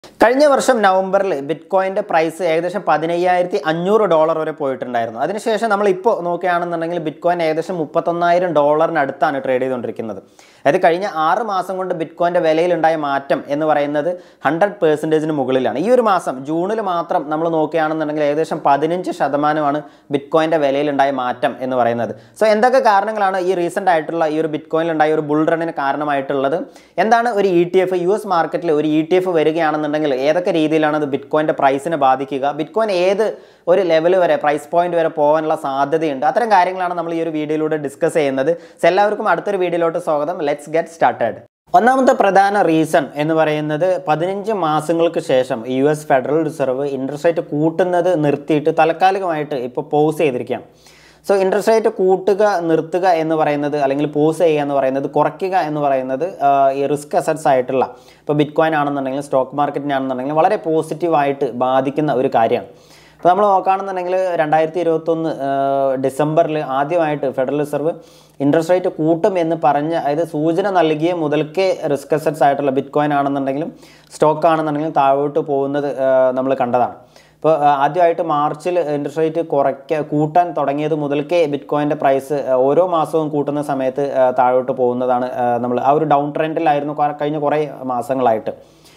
കഴിഞ്ഞ വർഷം നവംബറിൽ ബിറ്റ് കോയിൻ്റെ പ്രൈസ് ഏകദേശം പതിനയ്യായിരത്തി അഞ്ഞൂറ് ഡോളർ വരെ പോയിട്ടുണ്ടായിരുന്നു അതിനുശേഷം നമ്മൾ ഇപ്പോൾ നോക്കുകയാണെന്നുണ്ടെങ്കിൽ ബിറ്റ് കോയിൻ ഏകദേശം മുപ്പത്തൊന്നായിരം ഡോളറിനടുത്താണ് ട്രേഡ് ചെയ്തുകൊണ്ടിരിക്കുന്നത് അതായത് കഴിഞ്ഞ ആറ് മാസം കൊണ്ട് ബിറ്റ് കോയിൻ്റെ വിലയിലുണ്ടായ മാറ്റം എന്ന് പറയുന്നത് ഹൺഡ്രഡ് പേഴ്സൻറ്റേജിന് മുകളിലാണ് ഈ ഒരു മാസം ജൂണിൽ മാത്രം നമ്മൾ നോക്കുകയാണെന്നുണ്ടെങ്കിൽ ഏകദേശം പതിനഞ്ച് ശതമാനമാണ് ബിറ്റ് കോയിൻ്റെ വിലയിലുണ്ടായ മാറ്റം എന്ന് പറയുന്നത് സോ എന്തൊക്കെ കാരണങ്ങളാണ് ഈ റീസെൻ്റ് ആയിട്ടുള്ള ഈ ഒരു ബിറ്റ് കോയിലുണ്ടായ ഒരു ബുൾ റണ്ണിന് കാരണമായിട്ടുള്ളത് എന്താണ് ഒരു E T F U S മാർക്കറ്റിൽ ഒരു ഇ ടി എഫ് വരികയാണെന്നുണ്ടെങ്കിൽ ഏതൊക്കെ രീതിയിലാണ് അത് ബിറ്റ് കോയിൻ്റെ പ്രൈസിനെ ബാധിക്കുക ബിറ്റ് കോയിൻ ഏത് ഒരു ലെവൽ വരെ പ്രൈസ് പോയിന്റ് വരെ പോകാനുള്ള സാധ്യതയുണ്ട് അത്തരം കാര്യങ്ങളാണ് നമ്മൾ ഈ ഒരു വീഡിയോയിലൂടെ ഡിസ്കസ് ചെയ്യുന്നത് സോ എല്ലാവർക്കും അടുത്തൊരു വീഡിയോയിലോട്ട് സ്വാഗതം ലെറ്റ്സ് ഗെറ്റ് സ്റ്റാർട്ടഡ് ഒന്നാമത്തെ പ്രധാന റീസൺ എന്ന് പറയുന്നത് പതിനഞ്ച് മാസങ്ങൾക്ക് ശേഷം U S federal reserve interest rate കൂട്ടുന്നത് നിർത്തിയിട്ട് താൽക്കാലികമായിട്ട് ഇപ്പോൾ പോസ് ചെയ്തിരിക്കുകയാണ് സോ ഇൻട്രസ്റ്റ് റേറ്റ് കൂട്ടുക നിർത്തുക എന്ന് പറയുന്നത് അല്ലെങ്കിൽ പോസ് ചെയ്യുക എന്ന് പറയുന്നത് കുറയ്ക്കുക എന്ന് പറയുന്നത് ഈ റിസ്ക് അസറ്റ്സ് ആയിട്ടുള്ള ഇപ്പോൾ ബിറ്റ് കോയിൻ ആണെന്നുണ്ടെങ്കിൽ സ്റ്റോക്ക് മാർക്കറ്റിനാണെന്നുണ്ടെങ്കിൽ വളരെ പോസിറ്റീവായിട്ട് ബാധിക്കുന്ന ഒരു കാര്യമാണ് ഇപ്പോൾ നമ്മൾ നോക്കുകയാണെന്നുണ്ടെങ്കിൽ രണ്ടായിരത്തി ഇരുപത്തൊന്ന് ഡിസംബറിൽ ആദ്യമായിട്ട് ഫെഡറൽ റിസർവ് ഇൻട്രസ്റ്റ് റേറ്റ് കൂട്ടും എന്ന് പറഞ്ഞ് അതായത് സൂചന നൽകിയ മുതൽക്കേ റിസ്ക് അസറ്റ്സ് ആയിട്ടുള്ള ബിറ്റ് കോയിൻ ആണെന്നുണ്ടെങ്കിലും സ്റ്റോക്ക് ആണെന്നുണ്ടെങ്കിലും താഴോട്ട് പോകുന്നത് നമ്മൾ കണ്ടതാണ് ഇപ്പോൾ ആദ്യമായിട്ട് മാർച്ചിൽ ഇൻട്രസ്റ്റ് റേറ്റ് കുറയ്ക്ക കൂട്ടാൻ തുടങ്ങിയത് മുതൽക്കേ ബിറ്റ് കോയിൻ്റെ പ്രൈസ് ഓരോ മാസവും കൂട്ടുന്ന സമയത്ത് താഴോട്ട് പോകുന്നതാണ് നമ്മൾ ആ ഒരു ഡൗൺ ട്രെൻഡിലായിരുന്നു കഴിഞ്ഞ കുറേ മാസങ്ങളായിട്ട്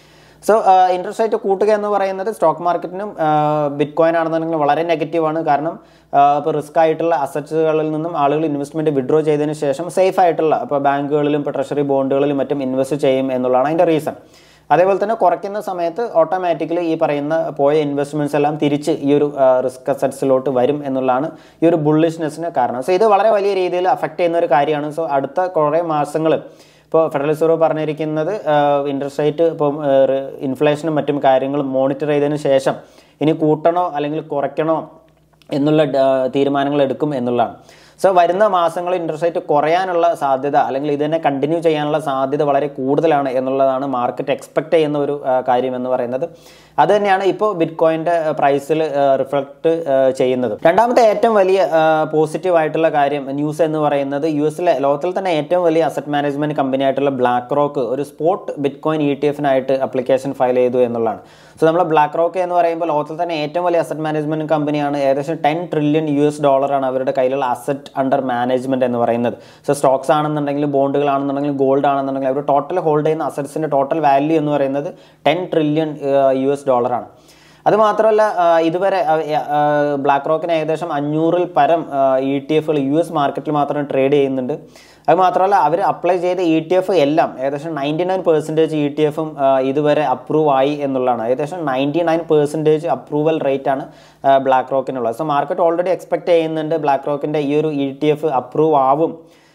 സോ ഇൻട്രസ്റ്റ് റേറ്റ് കൂട്ടുക എന്ന് പറയുന്നത് സ്റ്റോക്ക് മാർക്കറ്റിനും ബിറ്റ് കോയിൻ ആണെന്നുണ്ടെങ്കിൽ വളരെ നെഗറ്റീവാണ് കാരണം ഇപ്പോൾ റിസ്ക് ആയിട്ടുള്ള അസറ്റ്സുകളിൽ നിന്നും ആളുകൾ ഇൻവെസ്റ്റ്മെൻറ്റ് വിഡ്രോ ചെയ്തതിന് ശേഷം സേഫ് ആയിട്ടുള്ള ഇപ്പോൾ ബാങ്കുകളിലും ഇപ്പോൾ ട്രഷറി ബോണ്ടുകളിലും മറ്റും ഇൻവെസ്റ്റ് ചെയ്യും എന്നുള്ളതാണ് അതിൻ്റെ റീസൺ അതേപോലെ തന്നെ കുറയ്ക്കുന്ന സമയത്ത് ഓട്ടോമാറ്റിക്കലി ഈ പറയുന്ന പോയ ഇൻവെസ്റ്റ്മെൻറ്റ്സ് എല്ലാം തിരിച്ച് ഈ ഒരു റിസ്ക് അസറ്റ്സിലോട്ട് വരും എന്നുള്ളതാണ് ഈ ഒരു ബുള്ളിഷ്നെസ്സിന് കാരണം സോ ഇത് വളരെ വലിയ രീതിയിൽ അഫക്റ്റ് ചെയ്യുന്ന ഒരു കാര്യമാണ് സോ അടുത്ത കുറേ മാസങ്ങൾ ഇപ്പോൾ ഫെഡറൽ റിസർവ് പറഞ്ഞിരിക്കുന്നത് ഇൻട്രസ്റ്റ് റേറ്റ് ഇപ്പം ഇൻഫ്ലേഷനും മറ്റും കാര്യങ്ങളും മോണിറ്റർ ചെയ്തതിന് ശേഷം ഇനി കൂട്ടണോ അല്ലെങ്കിൽ കുറയ്ക്കണോ എന്നുള്ള തീരുമാനങ്ങൾ എടുക്കും എന്നുള്ളതാണ് സോ വരുന്ന മാസങ്ങളിൽ ഇൻട്രസ്റ്റ് റേറ്റ് കുറയാനുള്ള സാധ്യത അല്ലെങ്കിൽ ഇത് തന്നെ കണ്ടിന്യൂ ചെയ്യാനുള്ള സാധ്യത വളരെ കൂടുതലാണ് എന്നുള്ളതാണ് മാർക്കറ്റ് എക്സ്പെക്ട് ചെയ്യുന്ന ഒരു കാര്യം എന്ന് പറയുന്നത് അത് തന്നെയാണ് ഇപ്പോൾ ബിറ്റ് കോയിൻ്റെ പ്രൈസിൽ റിഫ്ലക്റ്റ് ചെയ്യുന്നത് രണ്ടാമത്തെ ഏറ്റവും വലിയ പോസിറ്റീവ് ആയിട്ടുള്ള കാര്യം ന്യൂസ് എന്ന് പറയുന്നത് യു എസിലെ ലോകത്തിൽ തന്നെ ഏറ്റവും വലിയ അസറ്റ് മാനേജ്മെൻറ്റ് കമ്പനി ആയിട്ടുള്ള ബ്ലാക്ക് റോക്ക് ഒരു spot bitcoin E T എഫിനായിട്ട് അപ്ലിക്കേഷൻ ഫയൽ ചെയ്തു എന്നുള്ളതാണ് സോ നമ്മൾ ബ്ലാക്ക് റോക്ക് എന്ന് പറയുമ്പോൾ ലോകത്തിൽ തന്നെ ഏറ്റവും വലിയ അസറ്റ് മാനേജ്മെൻറ്റ് കമ്പനിയാണ് ഏകദേശം ടെൻ ട്രില്യൺ യു എസ് ഡോളറാണ് അവരുടെ കയ്യിലുള്ള അസറ്റ് അണ്ടർ മാനേജ്മെൻറ്റ് എന്ന് പറയുന്നത് സോ സ്റ്റോക്സ് ആണെന്നുണ്ടെങ്കിലും ബോണ്ടുകളാണെന്നുണ്ടെങ്കിലും ഗോൾഡ് ആണെന്നുണ്ടെങ്കിലും അവർ ടോട്ടൽ ഹോൾഡ് ചെയ്യുന്ന അസറ്റ്സിൻ്റെ ടോട്ടൽ വാല്യൂ എന്ന് പറയുന്നത് ടെൻ ട്രില്യൺ യു എസ് ഡോളറാണ് അതുമാത്രമല്ല ഇതുവരെ ബ്ലാക്ക് റോക്കിന് ഏകദേശം അഞ്ഞൂറിൽ പരം ഇ ടി എഫുകൾ യു എസ് മാർക്കറ്റിൽ മാത്രം ട്രേഡ് ചെയ്യുന്നുണ്ട് അത് മാത്രമല്ല അവർ അപ്ലൈ ചെയ്ത ഇ ടി എഫ് എല്ലാം ഏകദേശം ninety nine percentage E T എഫും ഇതുവരെ അപ്രൂവ് ആയി എന്നുള്ളതാണ് ഏകദേശം ninety nine percentage approval rate ആണ് ബ്ലാക്ക് റോക്കിനുള്ളത് സോ മാർക്കറ്റ് ഓൾറെഡി എക്സ്പെക്ട് ചെയ്യുന്നുണ്ട് ബ്ലാക്ക് റോക്കിൻ്റെ ഈ ഒരു ഇ ടി എഫ് അപ്രൂവ് ആവും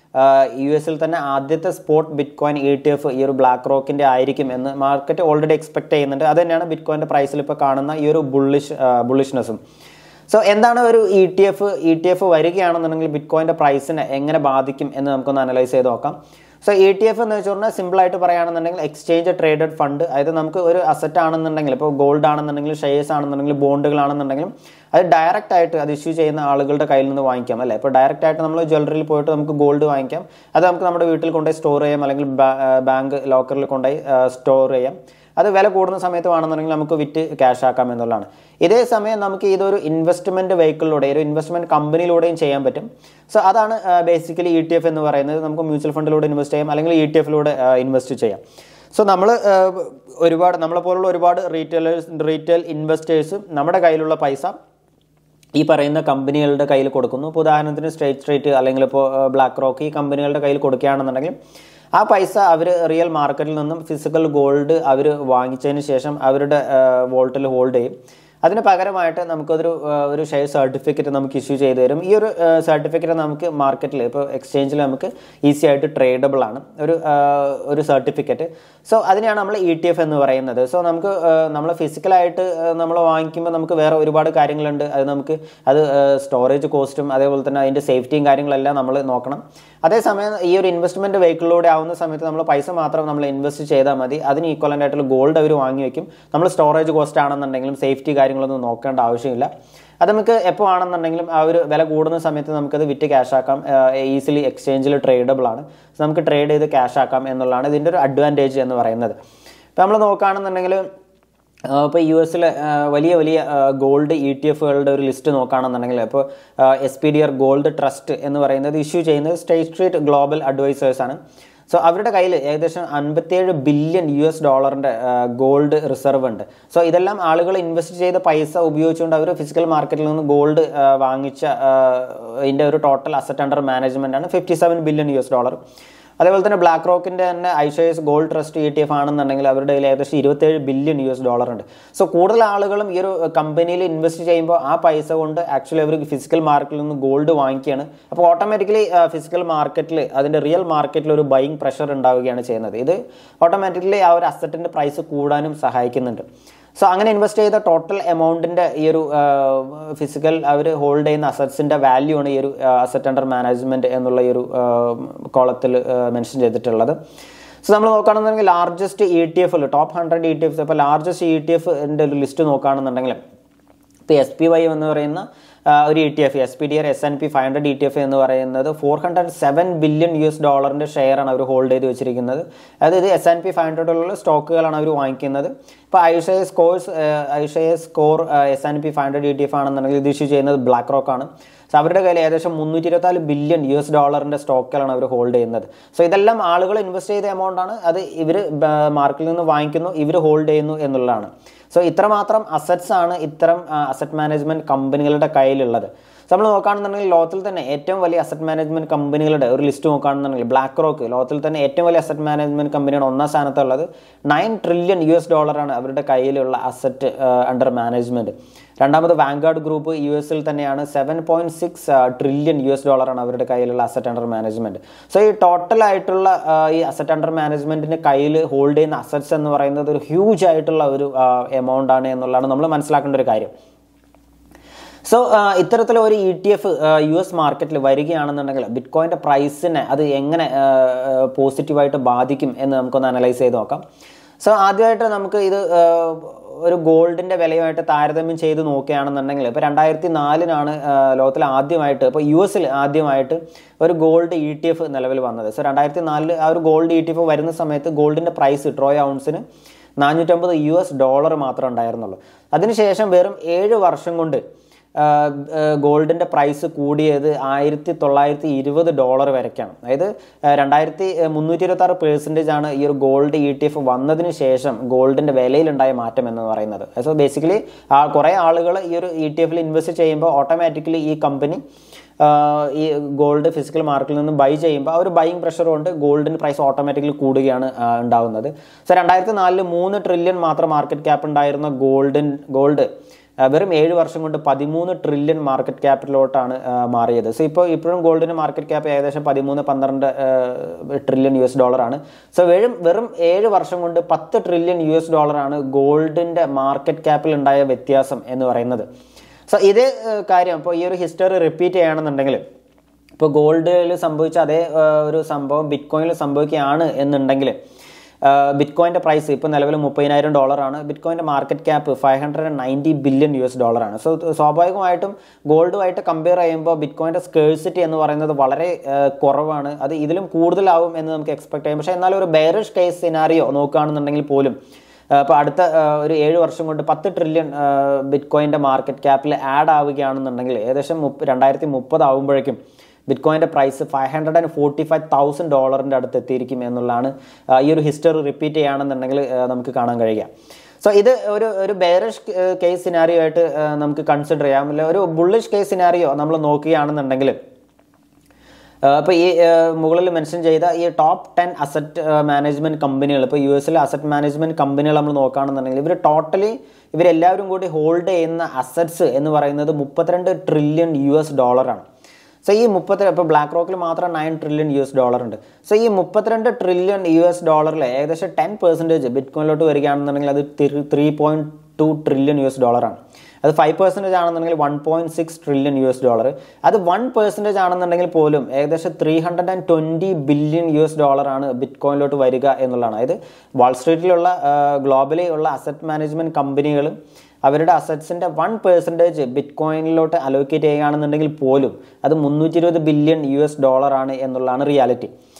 യു എസിൽ തന്നെ ആദ്യത്തെ spot bitcoin E T F ഈ ഒരു ബ്ലാക്ക് റോക്കിൻ്റെ ആയിരിക്കും എന്ന് മാർക്കറ്റ് ഓൾറെഡി എക്സ്പെക്ട് ചെയ്യുന്നുണ്ട് അത് തന്നെയാണ് ബിറ്റ് കോയിൻ്റെ പ്രൈസിൽ ഇപ്പോൾ കാണുന്ന ഈ ഒരു ബുള്ളിഷ് ബുള്ളിഷ്നെസ്സും സോ എന്താണ് ഒരു E T F E T F വരികയാണെന്നുണ്ടെങ്കിൽ ബിറ്റ് കോയിൻ്റെ പ്രൈസിനെ എങ്ങനെ ബാധിക്കും എന്ന് നമുക്കൊന്ന് അനലൈസ് ചെയ്ത് നോക്കാം സോ ഇ ടി എഫ് എന്ന് വെച്ച് പറഞ്ഞാൽ സിമ്പിളായിട്ട് പറയുകയാണെന്നുണ്ടെങ്കിൽ എക്സ്ചേഞ്ച് ട്രേഡഡ് ഫണ്ട് അതായത് നമുക്ക് ഒരു അസറ്റ് ആണെന്നുണ്ടെങ്കിൽ ഇപ്പോൾ ഗോൾഡ് ആണെന്നുണ്ടെങ്കിൽ ഷെയർസ് ആണെന്നുണ്ടെങ്കിൽ ബോണ്ടുകളാണെന്നുണ്ടെങ്കിലും അത് ഡയറക്റ്റ് ആയിട്ട് അത് ഇഷ്യൂ ചെയ്യുന്ന ആളുകളുടെ കയ്യിൽ നിന്ന് വാങ്ങിക്കാം അല്ലേ ഇപ്പോൾ ഡയറക്റ്റ് ആയിട്ട് നമ്മൾ ജ്വല്ലറിയിൽ പോയിട്ട് നമുക്ക് ഗോൾഡ് വാങ്ങിക്കാം അത് നമുക്ക് നമ്മുടെ വീട്ടിൽ കൊണ്ടുപോയി സ്റ്റോർ ചെയ്യാം അല്ലെങ്കിൽ ബാങ്ക് ലോക്കറിൽ കൊണ്ടുപോയി സ്റ്റോർ ചെയ്യാം അത് വില കൂടുന്ന സമയത്ത് വേണമെന്നുണ്ടെങ്കിൽ നമുക്ക് വിറ്റ് ക്യാഷ് ആക്കാം എന്നുള്ളതാണ് ഇതേ സമയം നമുക്ക് ഇതൊരു ഇൻവെസ്റ്റ്മെൻറ്റ് വെഹിക്കിളിലൂടെ ഒരു ഇൻവെസ്റ്റ്മെൻറ്റ് കമ്പനിയിലൂടെയും ചെയ്യാൻ പറ്റും സോ അതാണ് ബേസിക്കലി ഇ ടി എഫ് എന്ന് പറയുന്നത് നമുക്ക് മ്യൂച്വൽ ഫണ്ടിലൂടെ ഇൻവെസ്റ്റ് ചെയ്യാം അല്ലെങ്കിൽ ഇ ടി എഫിലൂടെ ഇൻവെസ്റ്റ് ചെയ്യാം സോ നമ്മൾ ഒരുപാട് നമ്മളെ പോലുള്ള ഒരുപാട് റീറ്റെയിലേഴ്സ് റീറ്റെയിൽ ഇൻവെസ്റ്റേഴ്സ് നമ്മുടെ കയ്യിലുള്ള പൈസ ഈ പറയുന്ന കമ്പനികളുടെ കയ്യിൽ കൊടുക്കുന്നു ഇപ്പോൾ ഉദാഹരണത്തിന് സ്റ്റേറ്റ് സ്ട്രീറ്റ് അല്ലെങ്കിൽ ഇപ്പോൾ ബ്ലാക്ക് റോക്ക് ഈ കമ്പനികളുടെ കയ്യിൽ കൊടുക്കുകയാണെന്നുണ്ടെങ്കിൽ ആ പൈസ അവർ റിയൽ മാർക്കറ്റിൽ നിന്നും ഫിസിക്കൽ ഗോൾഡ് അവർ വാങ്ങിച്ചതിന് ശേഷം അവരുടെ വോൾട്ടിൽ ഹോൾഡ് ചെയ്യും അതിന് പകരമായിട്ട് നമുക്കതൊരു ഒരു ഷെയർ സർട്ടിഫിക്കറ്റ് നമുക്ക് ഇഷ്യൂ ചെയ്ത് തരും ഈ ഒരു സർട്ടിഫിക്കറ്റ് നമുക്ക് മാർക്കറ്റിൽ ഇപ്പോൾ എക്സ്ചേഞ്ചിൽ നമുക്ക് ഈസി ആയിട്ട് ട്രേഡബിൾ ആണ് ഒരു ഒരു സർട്ടിഫിക്കറ്റ് സോ അതിനെയാണ് നമ്മൾ ഇ ടി എഫ് എന്ന് പറയുന്നത് സോ നമുക്ക് നമ്മൾ ഫിസിക്കലായിട്ട് നമ്മൾ വാങ്ങിക്കുമ്പോൾ നമുക്ക് വേറെ ഒരുപാട് കാര്യങ്ങളുണ്ട് അത് നമുക്ക് അത് സ്റ്റോറേജ് കോസ്റ്റും അതേപോലെ തന്നെ അതിൻ്റെ സേഫ്റ്റിയും കാര്യങ്ങളെല്ലാം നമ്മൾ നോക്കണം അതേസമയം ഈ ഒരു ഇൻവെസ്റ്റ്മെൻറ്റ് വെഹിക്കിളിലൂടെ ആവുന്ന സമയത്ത് നമ്മൾ പൈസ മാത്രം നമ്മൾ ഇൻവെസ്റ്റ് ചെയ്താൽ മതി അതിന് ഈക്വലൻ്റ് ആയിട്ടുള്ള ഗോൾഡ് അവർ വാങ്ങി വെക്കും നമ്മൾ സ്റ്റോറേജ് കോസ്റ്റ് ആണെന്നുണ്ടെങ്കിലും സേഫ്റ്റി കാര്യങ്ങളൊന്നും നോക്കേണ്ട ആവശ്യമില്ല അത് നമുക്ക് എപ്പോൾ ആണെന്നുണ്ടെങ്കിലും ആ ഒരു വില കൂടുന്ന സമയത്ത് നമുക്കത് വിറ്റ് ക്യാഷ് ആക്കാം ഈസിലി എക്സ്ചേഞ്ചിൽ ട്രേഡബിൾ ആണ് സോ നമുക്ക് ട്രേഡ് ചെയ്ത് ക്യാഷ് ആക്കാം എന്നുള്ളതാണ് ഇതിൻ്റെ ഒരു അഡ്വാൻറ്റേജ് എന്ന് പറയുന്നത് ഇപ്പോൾ നമ്മൾ നോക്കുകയാണെന്നുണ്ടെങ്കിൽ ഇപ്പോൾ യു എസിലെ വലിയ വലിയ ഗോൾഡ് ഇ ടി എഫുകളുടെ ഒരു ലിസ്റ്റ് നോക്കുകയാണെന്നുണ്ടെങ്കിൽ ഇപ്പോൾ S P D R gold trust എന്ന് പറയുന്നത് ഇഷ്യൂ ചെയ്യുന്നത് സ്റ്റേറ്റ് സ്ട്രീറ്റ് ഗ്ലോബൽ അഡ്വൈസേഴ്സ് ആണ് സോ അവരുടെ കയ്യിൽ ഏകദേശം അൻപത്തിയേഴ് ബില്യൺ യു എസ് ഡോളറിൻ്റെ ഗോൾഡ് റിസർവ് ഉണ്ട് സോ ഇതെല്ലാം ആളുകൾ ഇൻവെസ്റ്റ് ചെയ്ത പൈസ ഉപയോഗിച്ചുകൊണ്ട് അവർ ഫിസിക്കൽ മാർക്കറ്റിൽ നിന്ന് ഗോൾഡ് വാങ്ങിച്ച ഇതിൻ്റെ ഒരു ടോട്ടൽ അസറ്റ് അണ്ടർ മാനേജ്മെൻ്റ് ആണ് fifty seven billion U S dollar അതേപോലെ തന്നെ ബ്ലാക്ക് റോക്കിൻ്റെ തന്നെ iShares gold trust E T F ആണെന്നുണ്ടെങ്കിൽ അവരുടെ കയ്യിൽ ഏകദേശം ഇരുപത്തേഴ് ബില്യൺ യു എസ് ഡോളർ ഉണ്ട് സോ കൂടുതൽ ആളുകളും ഈ ഒരു കമ്പനിയിൽ ഇൻവെസ്റ്റ് ചെയ്യുമ്പോൾ ആ പൈസ കൊണ്ട് ആക്ച്വലി അവർ ഫിസിക്കൽ മാർക്കറ്റിൽ നിന്ന് ഗോൾഡ് വാങ്ങിക്കുകയാണ് അപ്പോൾ ഓട്ടോമാറ്റിക്കലി ഫിസിക്കൽ മാർക്കറ്റിൽ അതിൻ്റെ റിയൽ മാർക്കറ്റിൽ ഒരു ബൈയിങ് പ്രഷർ ഉണ്ടാവുകയാണ് ചെയ്യുന്നത് ഇത് ഓട്ടോമാറ്റിക്കലി ആ ഒരു അസറ്റിൻ്റെ പ്രൈസ് കൂടാനും സഹായിക്കുന്നുണ്ട് സോ അങ്ങനെ ഇൻവെസ്റ്റ് ചെയ്ത ടോട്ടൽ എമൗണ്ടിൻ്റെ ഈ ഒരു ഫിസിക്കൽ അവർ ഹോൾഡ് ചെയ്യുന്ന അസറ്റ്സിൻ്റെ വാല്യൂ ആണ് ഈ ഒരു അസറ്റ് അണ്ടർ മാനേജ്മെൻറ്റ് എന്നുള്ള ഈ ഒരു കോളത്തിൽ മെൻഷൻ ചെയ്തിട്ടുള്ളത് സോ നമ്മൾ നോക്കുകയാണെന്നുണ്ടെങ്കിൽ largest E T F top hundred E T F ഇപ്പോൾ ലാർജസ്റ്റ് ഇ ടി എഫിൻ്റെ ഒരു ലിസ്റ്റ് നോക്കുകയാണെന്നുണ്ടെങ്കിൽ ഇപ്പോൾ എസ് പി വൈ എന്ന് പറയുന്ന ഒരു E T F S P D R S N P five hundred E T F എന്ന് പറയുന്നത് four hundred seven billion U S ഡോളറിൻ്റെ ഷെയറാണ് അവർ ഹോൾഡ് ചെയ്ത് വെച്ചിരിക്കുന്നത് അതായത് എസ് എൻ പി ഫൈവ് ഹൺഡ്രഡിലുള്ള സ്റ്റോക്കുകളാണ് അവർ വാങ്ങിക്കുന്നത് ഇപ്പോൾ ഐഷയ scores ഐഷയ score S N P five hundred E T F ആണെന്നുണ്ടെങ്കിൽ ഇത് issue ചെയ്യുന്നത് ബ്ലാക്ക് റോക്ക് ആണ് സോ അവരുടെ കയ്യിൽ ഏകദേശം മുന്നൂറ്റി ഇരുപത്തിനാല് ബില്യൺ യു എസ് ഡോളറിൻ്റെ സ്റ്റോക്കുകളാണ് അവർ ഹോൾഡ് ചെയ്യുന്നത് സോ ഇതെല്ലാം ആളുകൾ ഇൻവെസ്റ്റ് ചെയ്ത എമൗണ്ട് ആണ് അത് ഇവർ മാർക്കിൽ നിന്ന് വാങ്ങിക്കുന്നു ഇവർ ഹോൾഡ് ചെയ്യുന്നു എന്നുള്ളതാണ് സോ ഇത്രമാത്രം അസറ്റ്സ് ആണ് ഇത്തരം അസറ്റ് മാനേജ്മെൻറ്റ് കമ്പനികളുടെ കയ്യിലുള്ളത് സോ നമ്മൾ നോക്കുകയാണെന്നുണ്ടെങ്കിൽ ലോകത്തിൽ തന്നെ ഏറ്റവും വലിയ അസറ്റ് മാനേജ്മെൻറ്റ് കമ്പനികളുടെ ഒരു ലിസ്റ്റ് നോക്കുകയാണെന്നുണ്ടെങ്കിൽ ബ്ലാക്ക് റോക്ക് ലോകത്തിൽ തന്നെ ഏറ്റവും വലിയ അസറ്റ് മാനേജ്മെൻറ്റ് കമ്പനിയാണ് ഒന്നാം സ്ഥാനത്തുള്ളത് നയൻ ട്രില്യൺ യു എസ് ഡോളറാണ് അവരുടെ കയ്യിലുള്ള അസറ്റ് അണ്ടർ മാനേജ്മെൻറ്റ് രണ്ടാമത് വാങ്കാർഡ് ഗ്രൂപ്പ് യു എസിൽ തന്നെയാണ് seven point six trillion U S ഡോളറാണ് അവരുടെ കയ്യിലുള്ള അസറ്റ് അണ്ടർ മാനേജ്മെൻറ്റ് സോ ഈ ടോട്ടൽ ആയിട്ടുള്ള ഈ അസറ്റ് അണ്ടർ മാനേജ്മെൻറ്റിന് കയ്യിൽ ഹോൾഡ് ചെയ്യുന്ന അസറ്റ്സ് എന്ന് പറയുന്നത് ഒരു ഹ്യൂജ് ആയിട്ടുള്ള ഒരു എമൗണ്ട് ആണ് എന്നുള്ളതാണ് നമ്മൾ മനസ്സിലാക്കേണ്ട ഒരു കാര്യം സോ ഇത്തരത്തിൽ ഒരു E T F U S മാർക്കറ്റിൽ വരികയാണെന്നുണ്ടെങ്കിൽ ബിറ്റ് കോയിൻ്റെ പ്രൈസിനെ അത് എങ്ങനെ പോസിറ്റീവായിട്ട് ബാധിക്കും എന്ന് നമുക്കൊന്ന് അനലൈസ് ചെയ്ത് നോക്കാം സോ ആദ്യമായിട്ട് നമുക്ക് ഇത് ഒരു ഗോൾഡിൻ്റെ വിലയുമായിട്ട് താരതമ്യം ചെയ്ത് നോക്കുകയാണെന്നുണ്ടെങ്കിൽ ഇപ്പോൾ രണ്ടായിരത്തി നാലിനാണ് ലോകത്തിൽ ആദ്യമായിട്ട് ഇപ്പോൾ യു എസിൽ ആദ്യമായിട്ട് ഒരു ഗോൾഡ് ഇ ടി എഫ് നിലവിൽ വന്നത് സോ രണ്ടായിരത്തി നാലിൽ ആ ഒരു ഗോൾഡ് ഇ ടി എഫ് വരുന്ന സമയത്ത് ഗോൾഡിൻ്റെ പ്രൈസ് ട്രോയ് ഔൺസിന് നാനൂറ്റമ്പത് യു എസ് ഡോളർ മാത്രമേ ഉണ്ടായിരുന്നുള്ളൂ അതിനുശേഷം വെറും ഏഴ് വർഷം കൊണ്ട് ഗോൾഡിൻ്റെ പ്രൈസ് കൂടിയത് ആയിരത്തി തൊള്ളായിരത്തി ഇരുപത് ഡോളർ വരയ്ക്കാണ് അതായത് രണ്ടായിരത്തി മുന്നൂറ്റി ഇരുപത്തി ആറ് പേഴ്സൻറ്റേജ് ആണ് ഈ ഒരു ഗോൾഡ് ഇ ടി എഫ് വന്നതിന് ശേഷം ഗോൾഡിൻ്റെ വിലയിലുണ്ടായ മാറ്റം എന്ന് പറയുന്നത് സോ ബേസിക്കലി കുറേ ആളുകൾ ഈ ഒരു ഇ ടി എഫിൽ ഇൻവെസ്റ്റ് ചെയ്യുമ്പോൾ ഓട്ടോമാറ്റിക്കലി ഈ കമ്പനി ഈ ഗോൾഡ് ഫിസിക്കൽ മാർക്കറ്റിൽ നിന്ന് ബൈ ചെയ്യുമ്പോൾ ആ ഒരു ബൈയിങ് പ്രഷർ കൊണ്ട് ഗോൾഡിന് പ്രൈസ് ഓട്ടോമാറ്റിക്കലി കൂടുകയാണ് ഉണ്ടാവുന്നത് സോ രണ്ടായിരത്തി നാലിൽ മൂന്ന് ട്രില്യൺ മാത്രം മാർക്കറ്റ് ക്യാപ്പ് ഉണ്ടായിരുന്ന ഗോൾഡൻ ഗോൾഡ് വെറും ഏഴ് വർഷം കൊണ്ട് പതിമൂന്ന് ട്രില്യൺ മാർക്കറ്റ് ക്യാപിറ്റലോട്ടാണ് മാറിയത് സോ ഇപ്പോൾ ഇപ്പോഴും ഗോൾഡിന് മാർക്കറ്റ് ക്യാപ്പ് ഏകദേശം പതിമൂന്ന് പന്ത്രണ്ട് ട്രില്യൺ യു എസ് ഡോളറാണ് സോ വെറും വെറും ഏഴ് വർഷം കൊണ്ട് പത്ത് ട്രില്യൺ യു എസ് ഡോളറാണ് ഗോൾഡിൻ്റെ മാർക്കറ്റ് ക്യാപ്പിൽ ഉണ്ടായ വ്യത്യാസം എന്ന് പറയുന്നത് സോ ഇതേ കാര്യം ഇപ്പോൾ ഈ ഒരു ഹിസ്റ്ററി റിപ്പീറ്റ് ചെയ്യുകയാണെന്നുണ്ടെങ്കിൽ ഇപ്പോൾ ഗോൾഡിൽ സംഭവിച്ച അതേ ഒരു സംഭവം ബിറ്റ് കോയിനിൽ സംഭവിക്കുകയാണ് എന്നുണ്ടെങ്കിൽ ബിറ്റ് കോയിൻ്റെ പ്രൈസ് ഇപ്പോൾ നിലവിൽ മുപ്പതിനായിരം ഡോളറാണ് ബിറ്റ് കോയിൻ്റെ market cap five hundred and ninety billion U S ഡോളറാണ് സോ സ്വാഭാവികമായിട്ടും ഗോൾഡുമായിട്ട് കമ്പയർ ചെയ്യുമ്പോൾ ബിറ്റ് കോയിൻ്റെ സ്കേഴ്സിറ്റി എന്ന് പറയുന്നത് വളരെ കുറവാണ് അത് ഇതിലും കൂടുതലാവും എന്ന് നമുക്ക് എക്സ്പെക്ട് ചെയ്യാം പക്ഷേ എന്നാലും ഒരു ബെയറിഷ് കേസ് സിനാറിയോ നോക്കുകയാണെന്നുണ്ടെങ്കിൽ പോലും അപ്പോൾ അടുത്ത ഒരു ഏഴ് വർഷം കൊണ്ട് പത്ത് ട്രില്യൺ ബിറ്റ് കോയിൻ്റെ മാർക്കറ്റ് ക്യാപ്പിൽ ആഡ് ആവുകയാണെന്നുണ്ടെങ്കിൽ ഏകദേശം മുപ്പ രണ്ടായിരത്തി മുപ്പത് ആകുമ്പോഴേക്കും ബിറ്റ് കോയിൻ്റെ price five hundred and forty five thousand ഡോളറിൻ്റെ അടുത്ത് എത്തിയിരിക്കും എന്നുള്ളതാണ് ഈ ഒരു ഹിസ്റ്ററി റിപ്പീറ്റ് ചെയ്യുകയാണെന്നുണ്ടെങ്കിൽ നമുക്ക് കാണാൻ കഴിയുക സോ ഇത് ഒരു ഒരു ബെയറിഷ് കേസ് സിനാരിയോ ആയിട്ട് നമുക്ക് കൺസിഡർ ചെയ്യാം അല്ല ഒരു ബുള്ളിഷ് കേസ് സിനാരിയോ നമ്മൾ നോക്കുകയാണെന്നുണ്ടെങ്കിൽ അപ്പോൾ ഈ മുകളിൽ മെൻഷൻ ചെയ്ത ഈ ടോപ്പ് ടെൻ അസറ്റ് മാനേജ്മെൻറ്റ് കമ്പനികൾ ഇപ്പോൾ യു എസിലെ അസറ്റ് മാനേജ്മെൻറ്റ് കമ്പനികൾ നമ്മൾ നോക്കുകയാണെന്നുണ്ടെങ്കിൽ ഇവർ ടോട്ടലി ഇവരെല്ലാവരും കൂടി ഹോൾഡ് ചെയ്യുന്ന അസറ്റ്സ് എന്ന് പറയുന്നത് മുപ്പത്തിരണ്ട് ട്രില്യൺ യു എസ് ഡോളറാണ് സോ ഈ മുപ്പത്തി ഇപ്പോൾ ബ്ലാക്ക് റോക്കിൽ മാത്രം nine trillion U S dollar ഉണ്ട് സോ ഈ മുപ്പത്തിരണ്ട് ട്രില്യൺ യു എസ് ഡോളറിൽ ഏകദേശം ടെൻ പെർസെൻറ്റേജ് ബിറ്റ് കോയിനിലോട്ട് വരികയാണെന്നുണ്ടെങ്കിൽ അത് three point two trillion U S ഡോളറാണ് അത് ഫൈവ് പെർസെൻറ്റേജ് ആണെന്നുണ്ടെങ്കിൽ one point six trillion U S dollar അത് വൺ പെർസെൻറ്റേജ് ആണെന്നുണ്ടെങ്കിൽ പോലും ഏകദേശം three hundred and twenty billion U S ഡോളറാണ് ബിറ്റ് കോയിനിലോട്ട് വരിക എന്നുള്ളതാണ് അതായത് വാൾ സ്ട്രീറ്റിലുള്ള ഗ്ലോബലി ഉള്ള അസറ്റ് മാനേജ്മെൻറ്റ് കമ്പനികളും അവരുടെ അസറ്റ്സിൻ്റെ വൺ പെർസെൻറ്റേജ് ബിറ്റ് കോയിനിലോട്ട് അലോക്കേറ്റ് ചെയ്യുകയാണെന്നുണ്ടെങ്കിൽ പോലും അത് മുന്നൂറ്റി ഇരുപത് ബില്യൺ യു എസ് ഡോളറാണ് എന്നുള്ളതാണ് റിയാലിറ്റി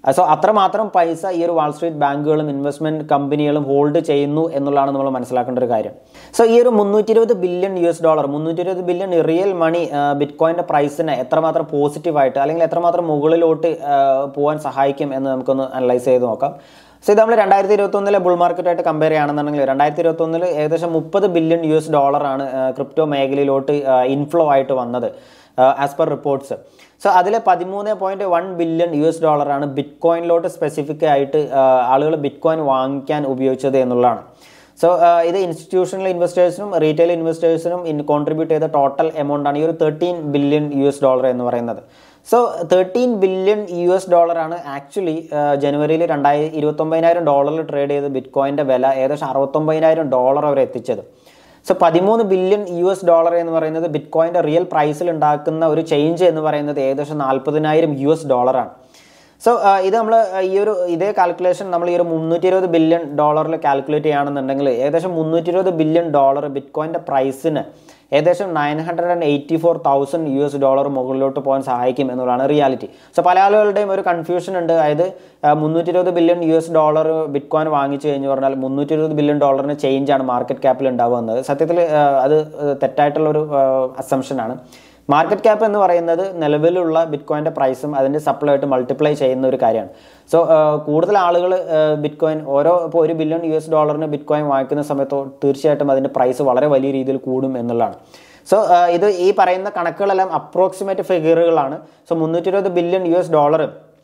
സോ അത്രമാത്രം പൈസ ഈ ഒരു വാൾസ്ട്രീറ്റ് ബാങ്കുകളും ഇൻവെസ്റ്റ്മെന്റ് കമ്പനികളും ഹോൾഡ് ചെയ്യുന്നു എന്നുള്ളതാണ് നമ്മൾ മനസ്സിലാക്കേണ്ട ഒരു കാര്യം സോ ഈ ഒരു മുന്നൂറ്റി ഇരുപത് ബില്യൺ യു എസ് ഡോളർ മുന്നൂറ്റി ഇരുപത് ബില്യൺ റിയൽ മണി ബിറ്റ് കോയിൻ്റെ പ്രൈസിനെ എത്രമാത്രം പോസിറ്റീവായിട്ട് അല്ലെങ്കിൽ എത്രമാത്രം മുകളിലോട്ട് ആ, പോകാൻ സഹായിക്കും എന്ന് നമുക്കൊന്ന് അനലൈസ് ചെയ്ത് നോക്കാം സോ ഇത് നമ്മൾ രണ്ടായിരത്തി ഇരുപത്തൊന്നിലെ ബുൾ മാർക്കറ്റായിട്ട് കമ്പയർ ചെയ്യുകയാണെന്നുണ്ടെങ്കിൽ രണ്ടായിരത്തി ഇരുപത്തൊന്നിൽ ഏകദേശം മുപ്പത് ബില്യൺ യു എസ് ഡോളറാണ് ക്രിപ്റ്റോ മേഖലയിലോട്ട് ഇൻഫ്ലോ ആയിട്ട് വന്നത് ആസ് പെർ റിപ്പോർട്ട്സ് സോ അതിൽ പതിമൂന്ന് point one billion U S ഡോളറാണ് ബിറ്റ് കോയിനിലോട്ട് സ്പെസിഫിക് ആയിട്ട് ആളുകൾ ബിറ്റ് കോയിൻ വാങ്ങിക്കാൻ ഉപയോഗിച്ചത് എന്നുള്ളതാണ് സോ ഇത് ഇൻസ്റ്റിറ്റ്യൂഷണൽ ഇൻവെസ്റ്റേഴ്സിനും റീറ്റെയിൽ ഇൻവെസ്റ്റേഴ്സിനും ഇൻ കോൺട്രിബ്യൂട്ട് ചെയ്ത ടോട്ടൽ എമൗണ്ട് ആണ് ഈ ഒരു thirteen billion U S dollar എന്ന് പറയുന്നത് so thirteen billion U S ഡോളറാണ് ആക്ച്വലി ജനുവരിയിൽ രണ്ടായിരം ഇരുപത്തൊമ്പതിനായിരം ഡോളറിൽ ട്രേഡ് ചെയ്ത ബിറ്റ് കോയിൻ്റെ വില ഏകദേശം അറുപത്തൊമ്പതിനായിരം ഡോളർ വരെ എത്തിച്ചത് സോ പതിമൂന്ന് ബില്യൺ യു എസ് ഡോളർ എന്ന് പറയുന്നത് ബിറ്റ് കോയിൻ്റെ റിയൽ പ്രൈസിൽ ഉണ്ടാക്കുന്ന ഒരു ചേഞ്ച് എന്ന് പറയുന്നത് ഏകദേശം നാൽപ്പതിനായിരം യു എസ് ഡോളറാണ് സോ ഇത് നമ്മൾ ഈ ഒരു ഇതേ കാൽക്കുലേഷൻ നമ്മൾ ഈ ഒരു മുന്നൂറ്റി ഇരുപത് ബില്യൺ ഡോളറിൽ കാൽക്കുലേറ്റ് ചെയ്യുകയാണെന്നുണ്ടെങ്കിൽ ഏകദേശം മുന്നൂറ്റി ഇരുപത് ബില്യൺ ഡോളർ ബിറ്റ് കോയിൻ്റെ പ്രൈസിന് ഏകദേശം nine hundred and eighty four thousand U S dollar മുകളിലോട്ട് പോകാൻ സഹായിക്കും എന്നുള്ളതാണ് റിയാലിറ്റി സോ പല ആളുകളുടെയും ഒരു കൺഫ്യൂഷൻ ഉണ്ട് അതായത് മുന്നൂറ്റി ഇരുപത് billion U S dollar bitcoin വാങ്ങിച്ചു കഴിഞ്ഞ് പറഞ്ഞാൽ മുന്നൂറ്റി ഇരുപത് ബില്യൺ ഡോളറിന് ചേഞ്ച് ആണ് മാർക്കറ്റ് ക്യാപ്പിൽ ഉണ്ടാവുന്നത് സത്യത്തിൽ അത് തെറ്റായിട്ടുള്ളൊരു അസംഷനാണ് മാർക്കറ്റ് ക്യാപ്പ് എന്ന് പറയുന്നത് നിലവിലുള്ള ബിറ്റ് കോയിൻ്റെ പ്രൈസും അതിൻ്റെ സപ്ലൈ ആയിട്ട് മൾട്ടിപ്ലൈ ചെയ്യുന്ന ഒരു കാര്യമാണ് സോ കൂടുതൽ ആളുകൾ ബിറ്റ് കോയിൻ ഓരോ ഇപ്പോൾ ഒരു ബില്യൺ യു എസ് ഡോളറിന് ബിറ്റ് കോയിൻ വാങ്ങിക്കുന്ന സമയത്ത് തീർച്ചയായിട്ടും അതിൻ്റെ പ്രൈസ് വളരെ വലിയ രീതിയിൽ കൂടും എന്നുള്ളതാണ് സോ ഇത് ഈ പറയുന്ന കണക്കുകളെല്ലാം അപ്രോക്സിമേറ്റ് ഫിഗറുകളാണ് സോ മുന്നൂറ്റി ഇരുപത് ബില്യൺ യു എസ് ഡോളർ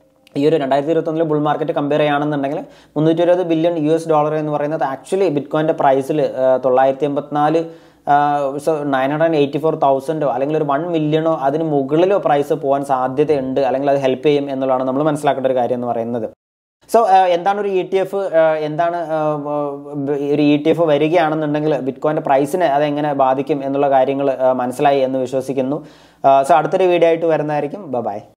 ഈ ഒരു രണ്ടായിരത്തി ഇരുപത്തൊന്നിൽ ബുൾ മാർക്കറ്റ് കമ്പയർ ചെയ്യുകയാണെന്നുണ്ടെങ്കിൽ മുന്നൂറ്റി ഇരുപത് ബില്യൺ യു എസ് ഡോളർ എന്ന് പറയുന്നത് ആക്ച്വലി ബിറ്റ് കോയിൻ്റെ പ്രൈസിൽ തൊള്ളായിരത്തി എൺപത്തിനാല് so nine hundred eighty four തൗസൻഡോ അല്ലെങ്കിൽ ഒരു വൺ മില്യണോ അതിന് മുകളിലോ പ്രൈസ് പോകാൻ സാധ്യതയുണ്ട് അല്ലെങ്കിൽ അത് ഹെൽപ്പ് ചെയ്യും എന്നുള്ളതാണ് നമ്മൾ മനസ്സിലാക്കേണ്ട ഒരു കാര്യം എന്ന് പറയുന്നത് സോ എന്താണ് ഒരു ഇ ടി എഫ് എന്താണ് ഒരു ഇ ടി എഫ് വരികയാണെന്നുണ്ടെങ്കിൽ ബിറ്റ് കോയിൻ്റെ പ്രൈസിനെ അതെങ്ങനെ ബാധിക്കും എന്നുള്ള കാര്യങ്ങൾ മനസ്സിലായി എന്ന് വിശ്വസിക്കുന്നു സോ അടുത്തൊരു വീഡിയോ ആയിട്ട് വരുന്നതായിരിക്കും ബൈ